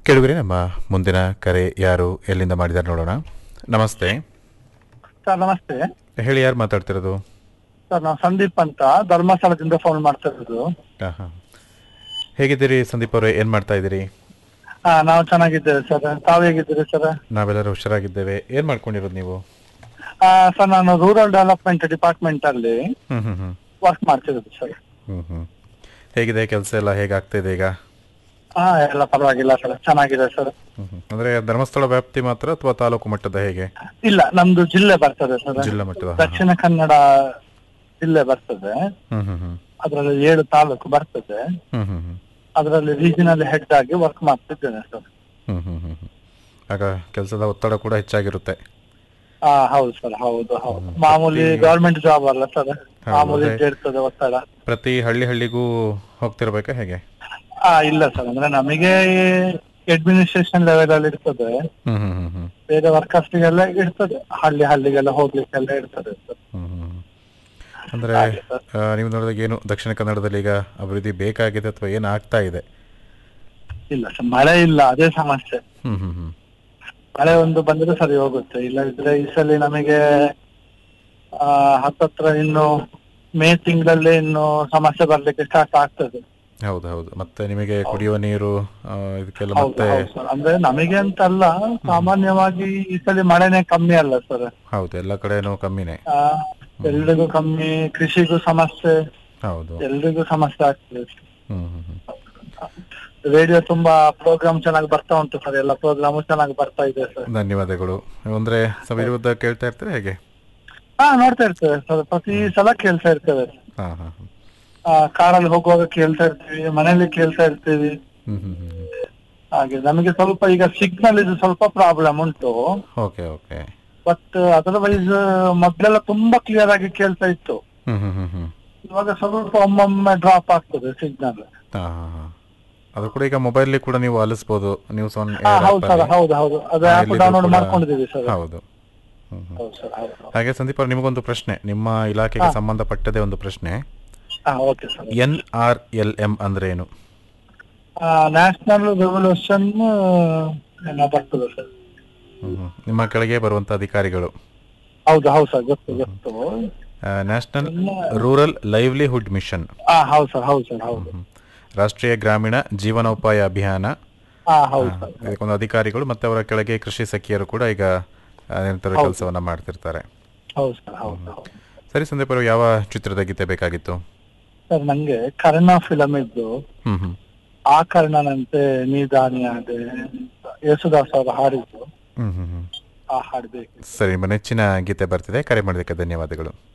ಕೇಳುಗರೆ ನಮ್ಮ ಮುಂದಿನ ಕರೆ ಯಾರು ಎಲ್ಲಿಂದ ಮಾಡಿದ್ದಾರೆ ನೋಡೋಣ ನಮಸ್ತೆ ಸರ್ ನಮಸ್ತೆ ಹೇಳಿ ಯಾರು ಮಾತಾಡ್ತಿರೋದು ಸರ್ ನಾವು ಸಂದೀಪ್ ಅಂತ ಧರ್ಮಸ್ಥಳದಿಂದ ಫೋನ್ ಮಾಡ್ತಾ ಇರೋದು ಹಾಂ ಹಾಂ ಹೇಗಿದ್ದೀರಿ ಸಂದೀಪ್ ಅವರೇ ಏನು ಮಾಡ್ತಾ ಇದ್ದೀರಿ ಹಾ ನಾವು ಚೆನ್ನಾಗಿದ್ದೇವೆ ಸರ್ ತಾವು ಹೇಗಿದ್ದೀರಿ ಸರ್ ನಾವೆಲ್ಲರೂ ಹುಷಾರಾಗಿದ್ದೇವೆ ಏನು ಮಾಡ್ಕೊಂಡಿರೋದು ನೀವು ಆ, ಸರ್ ನಾನು ರೂರಲ್ ಡೆವಲಪ್ಮೆಂಟ್ ಡಿಪಾರ್ಟ್ಮೆಂಟ್ ಅಲ್ಲಿ ಹ್ಞೂ ಹ್ಞೂ ಹ್ಞೂ ವರ್ಕ್ ಮಾಡ್ತಿರೋದು ಸರ್ ಹ್ಞೂ ಹ್ಞೂ ಹೇಗಿದೆ ಕೆಲಸ ಎಲ್ಲ ಹೇಗಾಗ್ತಿದೆ ಈಗ ಹಾ ಎಲ್ಲ ಪರವಾಗಿಲ್ಲ ಸರ್ ಚೆನ್ನಾಗಿದೆ ಸರ್ ಹ್ಞೂ ಹ್ಞೂ ಅಂದರೆ ಧರ್ಮಸ್ಥಳ ವ್ಯಾಪ್ತಿ ಮಾತ್ರ ಅಥವಾ ತಾಲೂಕು ಮಟ್ಟದ ಹೇಗೆ ಇಲ್ಲ ನಮ್ದು ಜಿಲ್ಲೆ ಬರ್ತದೆ ಸರ್ ಜಿಲ್ಲಾ ಮಟ್ಟದ ದಕ್ಷಿಣ ಕನ್ನಡ ಜಿಲ್ಲೆ ಬರ್ತದೆ ಹ್ಞೂ ಹ್ಞೂ ಹ್ಞೂ ಅದರಲ್ಲಿ ಏಳು ತಾಲೂಕು ಬರ್ತದೆ ಹ್ಞೂ ಹ್ಞೂ ಹ್ಞೂ ಅದರಲ್ಲಿ ರೀಜನಲ್ ಹೆಡ್ ಆಗಿ ವರ್ಕ್ ಮಾಡ್ತಿದ್ದೇನೆ ಸರ್ ಹ್ಞೂ ಹ್ಞೂ ಹ್ಞೂ ಹ್ಞೂ ಆಗ ಕೆಲಸದ ಒತ್ತಡ ಕೂಡ ಹೆಚ್ಚಾಗಿರುತ್ತೆ ಹಾ ಹೌದು ಸರ್ ಹೌದು ಹೌದು ಮಾಮೂಲಿ ಗವರ್ಮೆಂಟ್ ಜಾಬ್ ಅಲ್ಲ ಸರ್ ಮಾಮೂಲಿ ಅದೇ. ಇದ್ದೇ ಇರ್ತದೆ ಒತ್ತಡ ಪ್ರತಿ ಹಳ್ಳಿ ಹಳ್ಳಿಗೂ ಹೋಗ್ತಿರ್ಬೇಕಾ ಹೇಗೆ ಆ ಇಲ್ಲ ಸರ್ ಅಂದ್ರೆ ನಮಗೆ ಅಡ್ಮಿನಿಸ್ಟ್ರೇಷನ್ ಲೆವೆಲ್ ಅಲ್ಲಿ ಇರ್ತದೆ ಹ್ಞೂ ಹ್ಞೂ ಹ್ಞೂ ಹ್ಞೂ ಬೇರೆ ವರ್ಕರ್ಸ್ಗೆಲ್ಲ ಇರ್ತದೆ ಹಳ್ಳಿ ಹಳ್ಳಿಗೆಲ್ಲ ಹೋಗ್ಲಿಕ್ಕೆಲ್ಲ ಇರ್ತದೆ ಸರ್ ಹ್ಮ್ ಹ್ಮ್. ಅಂದ್ರೆ ಹಾಗೆ ಸರ್. ಆ, ನೀವು ನೋಡಿದಾಗ ಏನು ದಕ್ಷಿಣ ಕನ್ನಡದಲ್ಲಿ ಈಗ ಅಭಿವೃದ್ಧಿ ಬೇಕಾಗಿದೆ ಅಥವಾ ಏನು ಆಗ್ತಾ ಇದೆ ಇಲ್ಲ ಸರ್ ಮಳೆ ಇಲ್ಲ ಅದೇ ಸಮಸ್ಯೆ ಹ್ಮ್ ಹ್ಮ್ ಹ್ಮ್ ಮಳೆ ಒಂದು ಬಂದ್ರೆ ಸರಿ ಹೋಗುತ್ತೆ ಇಲ್ಲದಿದ್ರೆ ಈ ಸಲ ನಮಗೆ ಆ ಹತ್ತತ್ರ ಇನ್ನು ಮೇ ತಿಂಗಳಲ್ಲಿ ಇನ್ನು ಸಮಸ್ಯೆ ಬರ್ಲಿಕ್ಕೆ ಸ್ಟಾರ್ಟ್ ಆಗ್ತದೆ ಹೌದು ಹೌದು ಮತ್ತೆ ನಿಮಗೆ ಕುಡಿಯುವ ನೀರು ಆ, ಇದಕ್ಕೆಲ್ಲ ಹೌದು ಮತ್ತೆ ಹೌದು ಸರ್ ಅಂದ್ರೆ ನಮಗೆ ಅಂತಲ್ಲ ಸಾಮಾನ್ಯವಾಗಿ ಈ ಸಲ ಮಳೆನೇ ಕಮ್ಮಿ ಅಲ್ಲ ಸರ್ ಹೌದು ಎಲ್ಲ ಕಡೆನೂ ಕಮ್ಮಿನೇ ಆ, ಎಲ್ರಿಗೂ ಕಮ್ಮಿ ಕೃಷಿಗೂ ಸಮಸ್ಯೆ ಹೌದು ಎಲ್ರಿಗೂ ಸಮಸ್ಯೆ ಆಗ್ತದೆ ಹ್ಮ್ ಹ್ಮ್ ಹ್ಮ್ ರೇಡಿಯೋ ತುಂಬಾ ಪ್ರೋಗ್ರಾಮ್ ಚೆನ್ನಾಗಿ ಬರ್ತಾ ಉಂಟು ಸರ್ ಎಲ್ಲ ಪ್ರೋಗ್ರಾಮ್ ಚೆನ್ನಾಗಿ ಬರ್ತಾ ಇದೆ ಸರ್ ಧನ್ಯವಾದಗಳು ಅಂದ್ರೆ ವಿರುದ್ಧ ಕೇಳ್ತಾ ಇರ್ತೀರಾ ಹೇಗೆ ಹಾ ನೋಡ್ತಾ ಇರ್ತೇವೆ ಸರ್ ಪ್ರತಿ ಸಲ ಕೇಳ್ತಾ ಇರ್ತೇವೆ ಹಾ ಹಾ ಆ, ಕಾರಲ್ಲಿ ಹೋಗುವಾಗ ಕೇಳ್ತಾ ಇರ್ತೀವಿ ಮನೆಯಲ್ಲಿ ಕೇಳ್ತಾ ಇರ್ತೀವಿ ಹ್ಮ್ ಹ್ಮ್ ಹ್ಮ್ ಹಾಗೆ ನಮಗೆ ಸ್ವಲ್ಪ ಈಗ ಸಿಗ್ನಲ್ ಇದು ಸ್ವಲ್ಪ ಪ್ರಾಬ್ಲಮ್ ಉಂಟು ಓಕೆ ಓಕೆ ಬಟ್ ಅದರ್ವೈಸ್ ಮೊದ್ಲೆಲ್ಲ ತುಂಬಾ ಕ್ಲಿಯರ್ ಆಗಿ ಕೇಳ್ತಾ ಇತ್ತು ಹ್ಮ್ ಹ್ಮ್ ಹ್ಮ್ ಹ್ಮ್ ಇವಾಗ ಸ್ವಲ್ಪ ಒಮ್ಮೊಮ್ಮೆ ಡ್ರಾಪ್ ಆಗ್ತದೆ ಸಿಗ್ನಲ್ ಹಾ ಹಾ ಹಾ ಅದು ಕೂಡ ಈಗ ಮೊಬೈಲ್ ಕೂಡ ನೀವು ಆಲಿಸ್ಬೋದು ನ್ಯೂಸ್ ಆನ್ ಹಾ ಹೌದು ಸರ್ ಹೌದು ಹೌದು ಅದು ಆಪ್ ಡೌನ್ಲೋಡ್ ಮಾಡ್ಕೊಂಡಿದ್ದೀವಿ ಸರ್ ಹೌದು ಹ್ಮ್ ಹ್ಮ್ ಹೌದು ಸರ್ ಹೌದು ಹೌದು. ಹಾಗೆ ಸಂದೀಪ್ ಅವ್ರೆ, ನಿಮಗೊಂದು ಪ್ರಶ್ನೆ ನಿಮ್ಮ ಇಲಾಖೆಗೆ ಸಂಬಂಧಪಟ್ಟದೇ ಒಂದು ಪ್ರಶ್ನೆ ಹಾ okay sir N R L M ಅಂದ್ರೆ ಏನು ನ್ಯಾಷನಲ್ ರೆವಲ್ಯೂಷನ್ ಏನೋ ಬರ್ತದೆ ಸರ್ ಹ್ಮ್ ಹ್ಮ್. ನಿಮ್ಮ ಕೆಳಗೆ ಬರುವಂತ ಅಧಿಕಾರಿಗಳು ಹೌದು ಹೌದು ಸರ್ ಗೊತ್ತು ಗೊತ್ತು ನ್ಯಾಷನಲ್ ರೂರಲ್ ಲೈವ್ಲಿಹುಡ್ ಮಿಷನ್ ಹಾ ಹೌದು ಸರ್ ಹೌದು ಸರ್ ಹೌದು ರಾಷ್ಟ್ರೀಯ ಗ್ರಾಮೀಣ ಜೀವನೋಪಾಯ ಅಭಿಯಾನ ಹಾ ಹೌದು ಸರ್ ಇದಕ್ಕೊಂದು ಅಧಿಕಾರಿಗಳು ಮತ್ತೆ ಅವರ ಕೆಳಗೆ ಕೃಷಿ ಸಖಿಯರು ಕೂಡ ಈಗ ಆ, ನಿರಂತರ ಕೆಲಸವನ್ನ ಮಾಡ್ತಿರ್ತಾರೆ ಹೌದು ಸರ್ ಹೌದು ಹೌದು ಸರಿ ಸಂದೀಪ್ ಅವರು ಯಾವ ಚಿತ್ರದ ಗೀತೆ ಬೇಕಾಗಿತ್ತು ಸರ್ ನಂಗೆ ಕರ್ಣ ಫಿಲಮ್ ಇದ್ದು ಹ್ಮ್ ಹ್ಮ್ ಆ ಕರ್ಣನಂತೆ ನೀ ದಾನಿಯಾದೆ ಯೇಸುದಾಸ್ ಅವರು ಹಾಡಿದ್ದು ಹ್ಮ್ ಹ್ಮ್ ಹ್ಮ್ ಆ ಹಾಡ್ಬೇಕು ಸರಿ ನಿಮ್ಮ ನೆಚ್ಚಿನ ಗೀತೆ ಬರ್ತಿದೆ ಕರೆ ಮಾಡೋದಕ್ಕೆ ಧನ್ಯವಾದಗಳು